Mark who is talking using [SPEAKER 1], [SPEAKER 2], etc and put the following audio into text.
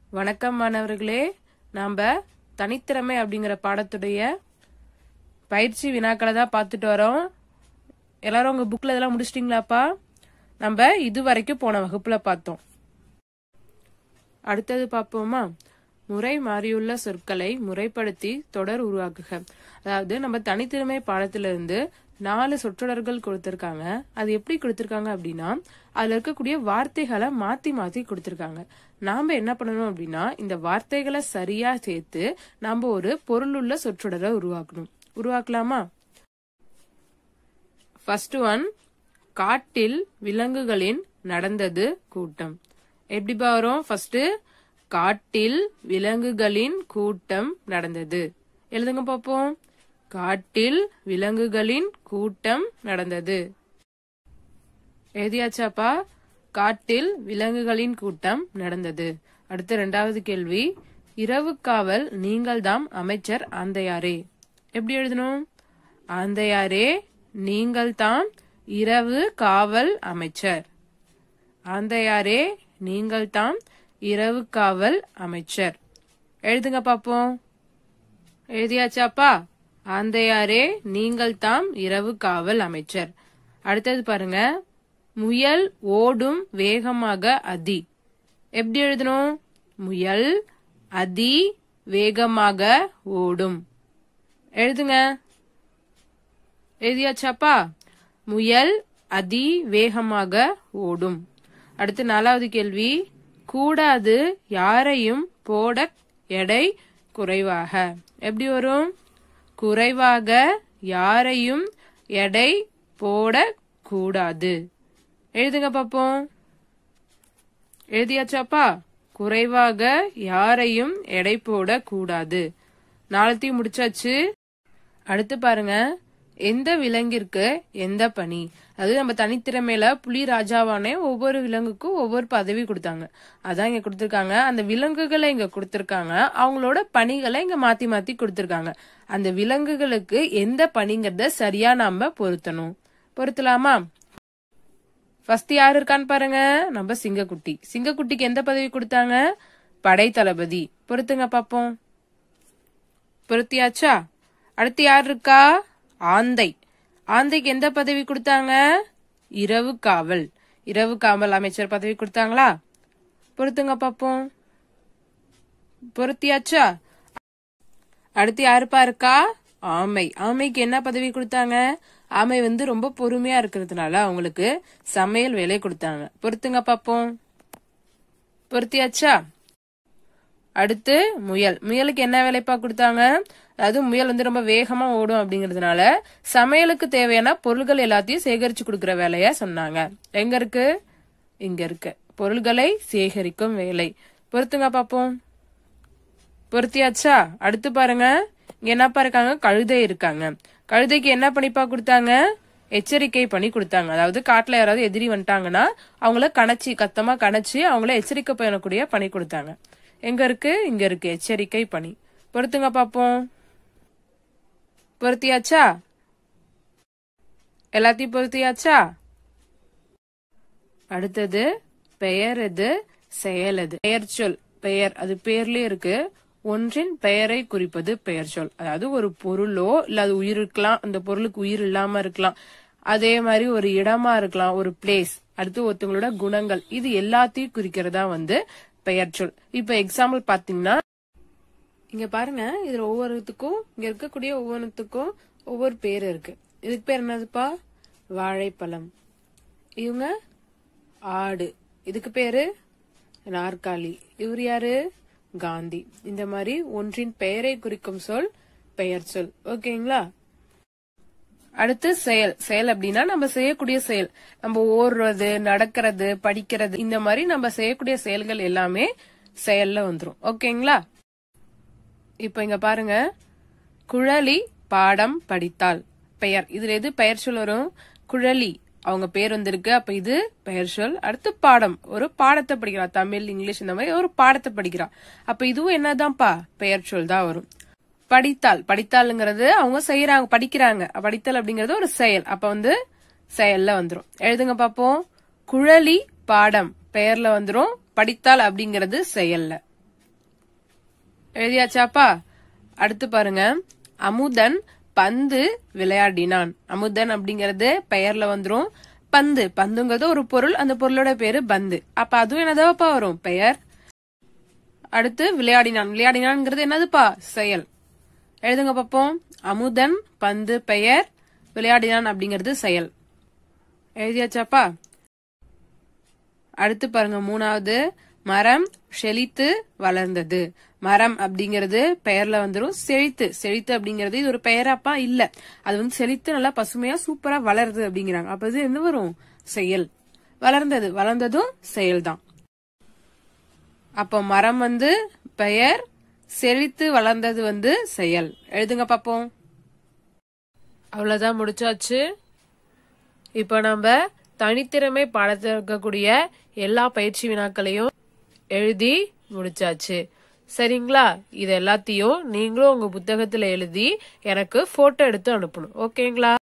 [SPEAKER 1] வணக்கம் மாணவர்களே நாம தனித்திறமை அப்படிங்கிற பாடத்துடைய பயிற்சி வினாக்களை தான் பார்த்துட்டு வரோம் எல்லாரும் உங்க புக்ல இதெல்லாம் முடிச்சிட்டீங்களாப்பா நம்ம இது வரைக்கும் போன வகுப்புல பார்த்தோம் அடுத்தது பார்ப்போமா முறை மாறியுள்ள சொற்களை முறைப்படுத்தி தொடர் உருவாக்குக அதாவது நம்ம தனித்திறமை பாடத்திலிருந்து நாலு சொற்றொடர்கள் கொடுத்திருக்காங்க அது எப்படி கொடுத்திருக்காங்க அப்படின்னா அதுல இருக்கக்கூடிய வார்த்தைகளை மாத்தி மாத்தி கொடுத்திருக்காங்க நாம என்ன பண்ணணும் அப்படின்னா இந்த வார்த்தைகளை சரியா சேர்த்து நாம ஒரு பொருளுள்ள சொற்றொடரை உருவாக்கணும் உருவாக்கலாமா ஃபர்ஸ்ட் ஒன் காட்டில் விலங்குகளின் நடந்தது கூட்டம் எப்படிப்பா வரும் ஃபர்ஸ்ட் காட்டில் விலங்குகளின் கூட்டம் நடந்தது எழுதுங்க பாப்போம் காட்டில் விலங்குகளின் கூட்டம் நடந்தது எழுதியாச்சாப்பா காட்டில் விலங்குகளின் கூட்டம் நடந்தது அடுத்த இரண்டாவது கேள்வி இரவு காவல் நீங்கள்தாம் அமைச்சர் ஆந்தையாரே எப்படி எழுதணும் ஆந்தையாரே நீங்கள்தாம் இரவு காவல் அமைச்சர் ஆந்தையாரே நீங்கள்தாம் இரவு காவல் அமைச்சர் எழுதுங்க பாப்போம் எழுதியாச்சாப்பா ஆந்தையாரே நீங்கள் தாம் இரவு காவல் அமைச்சர் அடுத்தது பாருங்க முயல் ஓடும் வேகமாக அதி எப்படி எழுதணும் முயல் அதி வேகமாக ஓடும் எழுதுங்க எழுதியாச்சாப்பா முயல் அதி வேகமாக ஓடும் அடுத்து நாலாவது கேள்வி கூடாது யாரையும் போட எடை குறைவாக எப்படி வரும் குறைவாக யாரையும் எடை போட கூடாது எழுதுங்க பாப்போம் எழுதியாச்சாப்பா குறைவாக யாரையும் எடை போட கூடாது நாளத்தையும் முடிச்சாச்சு அடுத்து பாருங்க எந்த விலங்கிற்கு எந்த பணி அது நம்ம தனித்திறமையில புலி ராஜாவானே ஒவ்வொரு விலங்குக்கும் ஒவ்வொரு பதவி கொடுத்தாங்க அதான் இங்க கொடுத்திருக்காங்க அந்த விலங்குகளை இங்க கொடுத்திருக்காங்க அவங்களோட பணிகளை இங்க மாத்தி மாத்தி கொடுத்திருக்காங்க அந்த விலங்குகளுக்கு எந்த பணிங்கிறத சரியா நாம பொருத்தணும் பொருத்தலாமா ஃபர்ஸ்ட் யார் இருக்கான்னு பாருங்க நம்ம சிங்கக்குட்டி சிங்கக்குட்டிக்கு எந்த பதவி கொடுத்தாங்க படை தளபதி பொருத்துங்க பாப்போம் பொருத்தியாச்சா அடுத்து யார் இருக்கா ஆந்தை ஆந்தைக்கு எந்த பதவி கொடுத்தாங்க இரவு காவல் இரவு காவல் அமைச்சர் பதவி கொடுத்தாங்களா பொறுத்துங்க பாப்போம் பொருத்தியாச்சா அடுத்து யாருப்பா இருக்கா ஆமை ஆமைக்கு என்ன பதவி கொடுத்தாங்க ஆமை வந்து ரொம்ப பொறுமையா இருக்கிறதுனால அவங்களுக்கு சமையல் வேலை கொடுத்தாங்க பொறுத்துங்க பாப்போம் பொருத்தியாச்சா அடுத்து முயல் முயலுக்கு என்ன வேலைப்பா கொடுத்தாங்க அதாவது முயல் வந்து ரொம்ப வேகமா ஓடும் அப்படிங்கறதுனால சமையலுக்கு தேவையான பொருள்கள் எல்லாத்தையும் சேகரிச்சு கொடுக்கற வேலைய சொன்னாங்க எங்க இருக்கு இங்க இருக்கு பொருள்களை சேகரிக்கும் வேலை பொறுத்துங்க பாப்போம் பொருத்தியாச்சா அடுத்து பாருங்க இங்க என்னப்பா இருக்காங்க கழுதை இருக்காங்க கழுதைக்கு என்ன பண்ணிப்பா கொடுத்தாங்க எச்சரிக்கை பண்ணி கொடுத்தாங்க அதாவது காட்டுல யாராவது எதிரி வந்துட்டாங்கன்னா அவங்கள கணச்சி கத்தமா கணச்சு அவங்கள எச்சரிக்கை பண்ணக்கூடிய பணி கொடுத்தாங்க எங்க இருக்கு இங்க இருக்கு எச்சரிக்கை பணி பொறுத்துங்க பாப்போம் பொருத்தியாச்சா எல்லாத்தையும் பொருத்தியாச்சா அடுத்தது பெயர் எது செயல் எது பெயர் சொல் பெயர் அது பேர்லயே இருக்கு ஒன்றின் பெயரை குறிப்பது பெயர் சொல் அதாவது ஒரு பொருளோ இல்ல அது உயிர் இருக்கலாம் அந்த பொருளுக்கு உயிர் இல்லாம இருக்கலாம் அதே மாதிரி ஒரு இடமா இருக்கலாம் ஒரு பிளேஸ் அடுத்து ஒருத்தவங்களோட குணங்கள் இது எல்லாத்தையும் குறிக்கிறதா வந்து பெயர் சொல் இப்ப எக்ஸாம்பிள் பாத்தீங்கன்னா இங்க பாருங்க இதுல ஒவ்வொருத்துக்கும் இங்க இருக்கக்கூடிய ஒவ்வொன்றுத்துக்கும் ஒவ்வொரு பேர் இருக்கு இதுக்கு பேர் என்னதுப்பா வாழைப்பழம் இவங்க ஆடு இதுக்கு பேரு நாற்காலி இவர் யாரு காந்தி இந்த மாதிரி ஒன்றின் பெயரை குறிக்கும் சொல் பெயர் சொல் ஓகேங்களா அடுத்து செயல் செயல் அப்படின்னா நம்ம செய்யக்கூடிய செயல் நம்ம ஓடுறது நடக்கிறது படிக்கிறது இந்த மாதிரி நம்ம செய்யக்கூடிய செயல்கள் எல்லாமே செயல்ல வந்துரும் ஓகேங்களா இப்ப இங்க பாருங்க குழலி பாடம் படித்தாள் பெயர் இதுல எது பெயர் சொல் வரும் குழலி அவங்க பேர் வந்திருக்கு அப்ப இது பெயர் சொல் அடுத்து பாடம் ஒரு பாடத்தை படிக்கிறா தமிழ் இங்கிலீஷ் இந்த மாதிரி ஒரு பாடத்தை படிக்கிறா அப்ப இதுவும் என்னதான்ப்பா பெயர் சொல் தான் வரும் படித்தாள் படித்தாளுங்கிறது அவங்க செய்யறாங்க படிக்கிறாங்க படித்தல் அப்படிங்கறது ஒரு செயல் அப்ப வந்து செயல்ல வந்துரும் எழுதுங்க பாப்போம் குழலி பாடம் பெயர்ல வந்துரும் படித்தாள் அப்படிங்கறது செயல்ல எழுதியாச்சாப்பா அடுத்து பாருங்க அமுதன் பந்து விளையாடினான் அமுதன் அப்படிங்கறது பெயர்ல வந்துரும் பந்து பந்துங்கிறது ஒரு பொருள் அந்த பொருளோட பேரு பந்து அப்ப அதுவும் என்னதாப்பா வரும் பெயர் அடுத்து விளையாடினான் விளையாடினான்ங்கிறது என்னதுப்பா செயல் எழுதுங்க பாப்போம் அமுதன் பந்து பெயர் விளையாடினான் அப்படிங்கிறது செயல் எழுதியாச்சாப்பா அடுத்து பாருங்க மூணாவது மரம் செழித்து வளர்ந்தது மரம் அப்படிங்கிறது பெயர்ல வந்துரும் செழித்து செழித்து அப்படிங்கிறது இது ஒரு பெயராப்பா இல்ல அது வந்து செழித்து நல்லா பசுமையா சூப்பரா வளருது அப்படிங்கிறாங்க அப்ப இது என்ன வரும் செயல் வளர்ந்தது வளர்ந்ததும் செயல்தான் அப்போ மரம் வந்து பெயர் செழித்து வளர்ந்தது வந்து செயல் எழுதுங்க பாப்போம்
[SPEAKER 2] அவ்வளவுதான் முடிச்சாச்சு இப்போ நம்ம தனித்திறமை பாடத்தில் இருக்கக்கூடிய எல்லா பயிற்சி வினாக்களையும் எழுதி முடிச்சாச்சு சரிங்களா இது எல்லாத்தையும் நீங்களும் உங்க புத்தகத்துல எழுதி எனக்கு போட்டோ எடுத்து அனுப்பணும் ஓகேங்களா